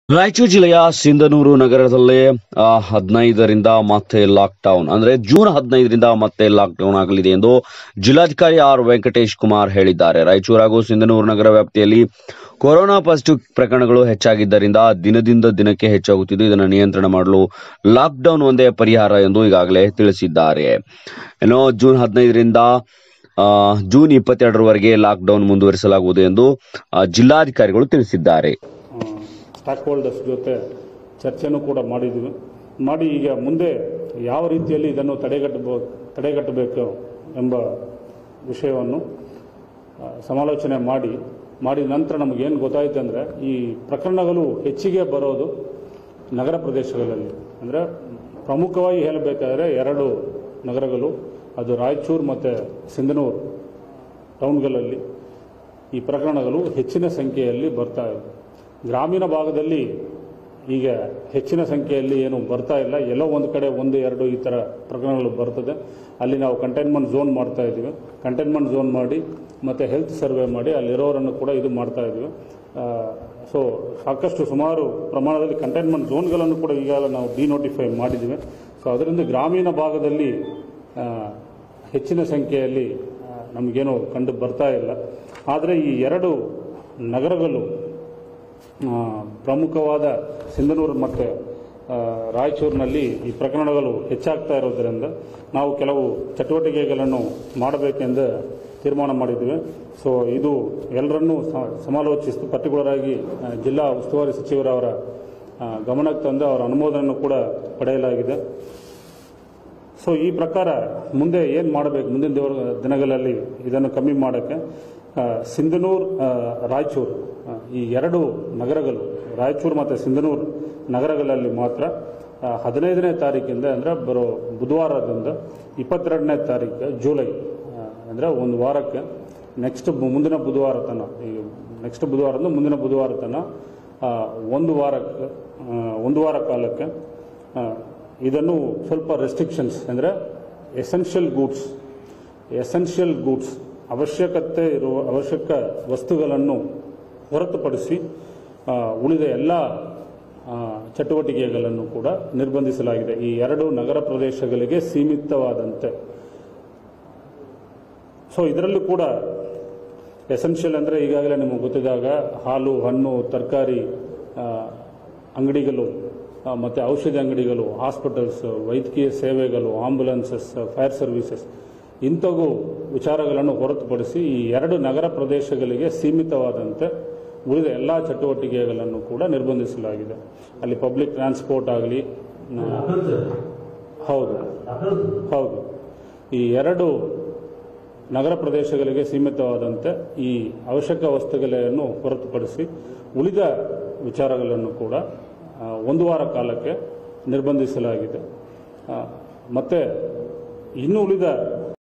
ರಾಯಚೂರು ಜಿಲ್ಲೆಯ ಸಿಂಧನೂರು ನಗರದಲ್ಲಿ ಆ, ಹದಿನೈದರಿಂದ ಮತ್ತೆ ಲಾಕ್ಡೌನ್ ಅಂದ್ರೆ ಜೂನ್ ಹದಿನೈದರಿಂದ ಮತ್ತೆ ಲಾಕ್ಡೌನ್ ಆಗಲಿದೆ ಎಂದು ಜಿಲ್ಲಾಧಿಕಾರಿ ಆರ್ ವೆಂಕಟೇಶ್ ಕುಮಾರ್ ಹೇಳಿದ್ದಾರೆ ರಾಯಚೂರು ಹಾಗೂ ಸಿಂಧನೂರು ನಗರ ವ್ಯಾಪ್ತಿಯಲ್ಲಿ ಕೊರೋನಾ ಪಾಸಿಟಿವ್ ಪ್ರಕರಣಗಳು ಹೆಚ್ಚಾಗಿದ್ದರಿಂದ ದಿನದಿಂದ ದಿನಕ್ಕೆ ಹೆಚ್ಚಾಗುತ್ತಿದ್ದು ಇದನ್ನು ನಿಯಂತ್ರಣ ಮಾಡಲು ಲಾಕ್ಡೌನ್ ಒಂದೇ ಪರಿಹಾರ ಎಂದು ಈಗಾಗಲೇ ತಿಳಿಸಿದ್ದಾರೆ ಏನೋ ಜೂನ್ ಹದಿನೈದರಿಂದ ಆ, ಜೂನ್ ಇಪ್ಪತ್ತೆರಡರವರೆಗೆ ಲಾಕ್ಡೌನ್ ಮುಂದುವರಿಸಲಾಗುವುದು ಎಂದು ಆ, ಜಿಲ್ಲಾಧಿಕಾರಿಗಳು ತಿಳಿಸಿದ್ದಾರೆ ಸ್ಟಾಕ್ ಹೋಲ್ಡರ್ಸ್ ಜೊತೆ ಚರ್ಚೆನೂ ಕೂಡ ಮಾಡಿದ್ವಿ ಮಾಡಿ ಈಗ ಮುಂದೆ ಯಾವ ರೀತಿಯಲ್ಲಿ ಇದನ್ನು ತಡೆಗಟ್ಟಬೋ ತಡೆಗಟ್ಟಬೇಕು ಎಂಬ ವಿಷಯವನ್ನು ಆ, ಸಮಾಲೋಚನೆ ಮಾಡಿ ಮಾಡಿದ ನಂತರ ನಮಗೇನು ಗೊತ್ತಾಯ್ತು ಅಂದರೆ ಈ ಪ್ರಕರಣಗಳು ಹೆಚ್ಚಿಗೆ ಬರೋದು ನಗರ ಪ್ರದೇಶಗಳಲ್ಲಿ ಅಂದರೆ ಪ್ರಮುಖವಾಗಿ ಹೇಳಬೇಕಾದ್ರೆ ಎರಡು ನಗರಗಳು ಅದು ರಾಯಚೂರು ಮತ್ತು ಸಿಂಧನೂರು ಟೌನ್ಗಳಲ್ಲಿ ಈ ಪ್ರಕರಣಗಳು ಹೆಚ್ಚಿನ ಸಂಖ್ಯೆಯಲ್ಲಿ ಬರ್ತಾ ಇವೆ ಗ್ರಾಮೀಣ ಭಾಗದಲ್ಲಿ ಈಗ ಹೆಚ್ಚಿನ ಸಂಖ್ಯೆಯಲ್ಲಿ ಏನು ಬರ್ತಾ ಇಲ್ಲ ಎಲ್ಲೋ ಒಂದು ಕಡೆ ಒಂದು ಎರಡು ಈ ಥರ ಪ್ರಕರಣಗಳು ಬರ್ತದೆ ಅಲ್ಲಿ ನಾವು ಕಂಟೈನ್ಮೆಂಟ್ ಝೋನ್ ಮಾಡ್ತಾ ಇದ್ದೀವಿ ಕಂಟೈನ್ಮೆಂಟ್ ಝೋನ್ ಮಾಡಿ ಮತ್ತು ಹೆಲ್ತ್ ಸರ್ವೆ ಮಾಡಿ ಅಲ್ಲಿರೋರನ್ನು ಕೂಡ ಇದು ಮಾಡ್ತಾ ಇದ್ದೀವಿ ಸೊ ಸಾಕಷ್ಟು ಸುಮಾರು ಪ್ರಮಾಣದಲ್ಲಿ ಕಂಟೈನ್ಮೆಂಟ್ ಝೋನ್ಗಳನ್ನು ಕೂಡ ಈಗಾಗಲೇ ನಾವು ಡಿನೋಟಿಫೈ ಮಾಡಿದ್ದೀವಿ ಸೊ ಅದರಿಂದ ಗ್ರಾಮೀಣ ಭಾಗದಲ್ಲಿ ಆ, ಹೆಚ್ಚಿನ ಸಂಖ್ಯೆಯಲ್ಲಿ ಆ, ನಮಗೇನು ಕಂಡು ಬರ್ತಾ ಇಲ್ಲ ಆದರೆ ಈ ಎರಡು ನಗರಗಳು ಆ, ಪ್ರಮುಖವಾದ ಸಿಂಧನೂರು ಮತ್ತು ಆ, ರಾಯಚೂರಿನಲ್ಲಿ ಈ ಪ್ರಕರಣಗಳು ಹೆಚ್ಚಾಗ್ತಾ ಇರೋದರಿಂದ ನಾವು ಕೆಲವು ಚಟುವಟಿಕೆಗಳನ್ನು ಮಾಡಬೇಕೆಂದು ತೀರ್ಮಾನ ಮಾಡಿದ್ವಿ ಸೊ ಇದು ಎಲ್ಲರನ್ನೂ ಸ- ಸಮಾಲೋಚಿಸಿತು ಪರ್ಟಿಕ್ಯುಲರ್ ಆಗಿ ಆ, ಜಿಲ್ಲಾ ಉಸ್ತುವಾರಿ ಸಚಿವರವರ ಆ, ಗಮನಕ್ಕೆ ತಂದು ಅವರ ಅನುಮೋದನೆಯನ್ನು ಕೂಡ ಪಡೆಯಲಾಗಿದೆ ಸೊ ಈ ಪ್ರಕಾರ ಮುಂದೆ ಏನು ಮಾಡಬೇಕು ಮುಂದಿನ ದಿವ- ದಿನಗಳಲ್ಲಿ ಇದನ್ನು ಕಮ್ಮಿ ಮಾಡೋಕ್ಕೆ ಆ, ಸಿಂಧನೂರು ಆ, ರಾಯಚೂರು ಆ, ಈ ಎರಡು ನಗರಗಳು ರಾಯಚೂರು ಮತ್ತು ಸಿಂಧನೂರು ನಗರಗಳಲ್ಲಿ ಮಾತ್ರ ಆ, ಹದಿನೈದನೇ ತಾರೀಕಿಂದ ಅಂದರೆ ಬರೋ ಬುಧವಾರದಿಂದ ಇಪ್ಪತ್ತೆರಡನೇ ತಾರೀಕು ಜುಲೈ ಅಂದರೆ ಒಂದು ವಾರಕ್ಕೆ ನೆಕ್ಸ್ಟ್ ಮುಂದಿನ ಬುಧವಾರ ತನ ಈ ನೆಕ್ಸ್ಟ್ ಬುಧವಾರದಿಂದ ಮುಂದಿನ ಬುಧವಾರ ತನ ಆ, ಒಂದು ವಾರಕ್ಕೆ ಆ, ಒಂದು ವಾರ ಕಾಲಕ್ಕೆ ಆ, ಇದನ್ನು ಸ್ವಲ್ಪ ರೆಸ್ಟ್ರಿಕ್ಷನ್ಸ್ ಅಂದರೆ ಎಸೆನ್ಷಿಯಲ್ ಗೂಡ್ಸ್ ಎಸೆನ್ಷಿಯಲ್ ಗೂಡ್ಸ್ ಅವಶ್ಯಕತೆ ಇರುವ ಅವಶ್ಯಕ ವಸ್ತುಗಳನ್ನು ಹೊರತುಪಡಿಸಿ ಆ, ಉಳಿದ ಎಲ್ಲ ಆ, ಚಟುವಟಿಕೆಗಳನ್ನು ಕೂಡ ನಿರ್ಬಂಧಿಸಲಾಗಿದೆ ಈ ಎರಡು ನಗರ ಪ್ರದೇಶಗಳಿಗೆ ಸೀಮಿತವಾದಂತೆ ಸೊ ಇದರಲ್ಲೂ ಕೂಡ ಎಸೆನ್ಷಿಯಲ್ ಅಂದರೆ ಈಗಾಗಲೇ ನಿಮಗೆ ಗೊತ್ತಿದ್ದಾಗ ಹಾಲು ಹಣ್ಣು ತರಕಾರಿ ಅಂಗಡಿಗಳು ಆ, ಮತ್ತೆ ಔಷಧಿ ಅಂಗಡಿಗಳು ಹಾಸ್ಪಿಟಲ್ಸ್ ವೈದ್ಯಕೀಯ ಸೇವೆಗಳು ಆಂಬುಲೆನ್ಸಸ್ ಫೈರ್ ಸರ್ವಿಸಸ್ ಇಂಥವು ವಿಚಾರಗಳನ್ನು ಹೊರತುಪಡಿಸಿ ಈ ಎರಡು ನಗರ ಪ್ರದೇಶಗಳಿಗೆ ಸೀಮಿತವಾದಂತೆ ಉಳಿದ ಎಲ್ಲ ಚಟುವಟಿಕೆಗಳನ್ನು ಕೂಡ ನಿರ್ಬಂಧಿಸಲಾಗಿದೆ ಅಲ್ಲಿ ಪಬ್ಲಿಕ್ ಟ್ರಾನ್ಸ್ಪೋರ್ಟ್ ಆಗಲಿ ಹೌದು ಹೌದು ಈ ಎರಡು ನಗರ ಪ್ರದೇಶಗಳಿಗೆ ಸೀಮಿತವಾದಂತೆ ಈ ಅವಶ್ಯಕ ವಸ್ತುಗಳನ್ನು ಹೊರತುಪಡಿಸಿ ಉಳಿದ ವಿಚಾರಗಳನ್ನು ಕೂಡ ಆ, ಒಂದು ವಾರ ಕಾಲಕ್ಕೆ ನಿರ್ಬಂಧಿಸಲಾಗಿದೆ ಆ, ಮತ್ತೆ ಇನ್ನು ಉಳಿದ